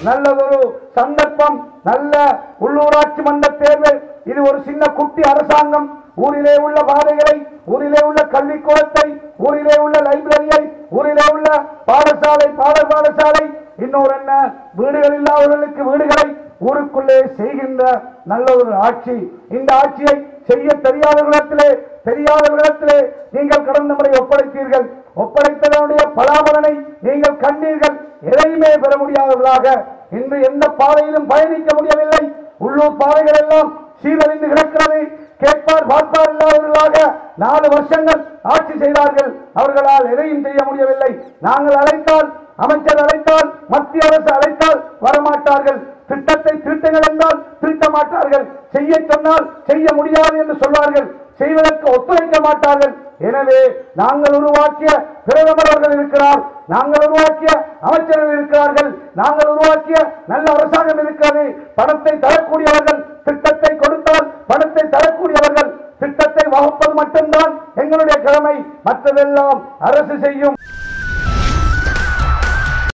நல்லதொரு சந்தர்ப்பம் நல்ல உள்ளூராட்சி மன்ற தேர்தல் இது ஒரு சின்ன குட்டி அரசாங்கம் ஊரிலே உள்ள பாதைகளை ஊரிலே உள்ள கல்விக்கூடத்தை ஊரிலே உள்ள லைப்ரரியை ஊரிலே உள்ள பாடசாலை பாடல் பாடசாலை இன்னொரு என்ன வீடுகள் இல்லாதவர்களுக்கு வீடுகளை ஊருக்குள்ளே செய்கின்ற நல்ல ஒரு ஆட்சி இந்த ஆட்சியை செய்ய தெரியாதவர்களிடத்திலே தெரியாதவர்களிடத்திலே நீங்கள் கடந்த முறை ஒப்படைத்தீர்கள் ஒப்படைத்ததனுடைய பலாபலனை நீங்கள் கண்டீர்கள் எதையுமே பெற முடியாதவர்களாக இன்று எந்த பாதையிலும் பயணிக்க முடியவில்லை உள்ளூர் பாதைகள் எல்லாம் சீரழிந்து கிடக்கிறது கேட்பார் பார்ப்பார் இல்லாதவர்களாக நாலு வருஷங்கள் ஆட்சி செய்தார்கள் அவர்களால் எதையும் செய்ய முடியவில்லை நாங்கள் அழைத்தால் அமைச்சர் அழைத்தால் மத்திய அரசு அழைத்தால் வரமாட்டார்கள் திட்டத்தை திருட்டுங்கள் என்றால் திருட்ட மாட்டார்கள் செய்ய சொன்னால் செய்ய முடியாது என்று சொல்வார்கள் செய்வதற்கு ஒத்துழைக்க மாட்டார்கள் எனவே நாங்கள் உருவாக்கிய பிரதமர் அவர்கள் இருக்கிறார் நாங்கள் உருவாக்கிய அமைச்சர்கள் இருக்கிறார்கள் நாங்கள் உருவாக்கிய நல்ல அரசாங்கம் இருக்கிறது பணத்தை தரக்கூடியவர்கள் திட்டத்தை கொடுத்தால் பணத்தை தரக்கூடியவர்கள் திட்டத்தை வகுப்பது மட்டும்தான் எங்களுடைய கடமை மற்றதெல்லாம் அரசு செய்யும்